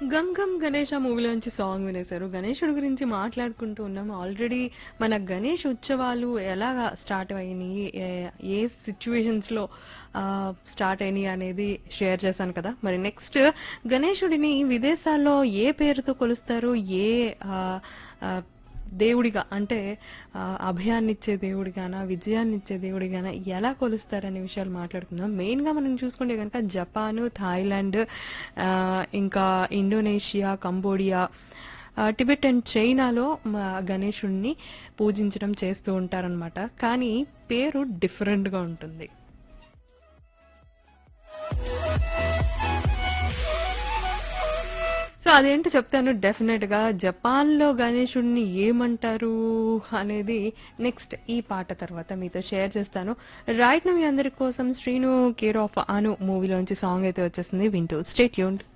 gum gum Ganesh ఆ మూవీలోంచి song వినేశారు గణేశుడి గురించి మాట్లాడుకుంటూ ఉన్నాం ఆల్రెడీ మన గణేష్ ఉత్సవాలు ఎలా స్టార్ట్ అయినాయి ఏ- ఏ సిచ్యువేషన్స్ లో స్టార్ట్ అయినాయి అనేది షేర్ చేశాను కదా మరి నెక్స్ట్ గణేశుడిని విదేశాల్లో ఏ పేరుతో కొలుస్తారు ఏ ఆ, ఆ, దేవుడిగా అంటే ఆ, అభయాన్నిచ్చే దేవుడిగానా విజయాన్నిచ్చే దేవుడిగానా ఎలా కొలుస్తారనే విషయాలు మాట్లాడుకుందాం మెయిన్ గా మనం చూసుకుంటే కనుక జపాన్ థాయిలాండ్ ఆ, ఇంకా ఇండోనేషియా కంబోడియా ఆ, టిబెట్ అండ్ చైనాలో మా గణేశుడిని పూజించడం చేస్తూ ఉంటారనమాట కానీ పేరు డిఫరెంట్ గా ఉంటుంది సో అదేంటో చెప్తాను డెఫినెట్ గా జపాన్ లో గణేశుడిని ఏమంటారు అనేది నెక్స్ట్ ఈ పాట తర్వాత మీతో షేర్ చేస్తాను రైట్ మీ అందరి కోసం శ్రీను కేర్ ఆఫ్ అను మూవీలోంచి సాంగ్ అయితే వచ్చేసింది వింటూ స్టేట్ యూన్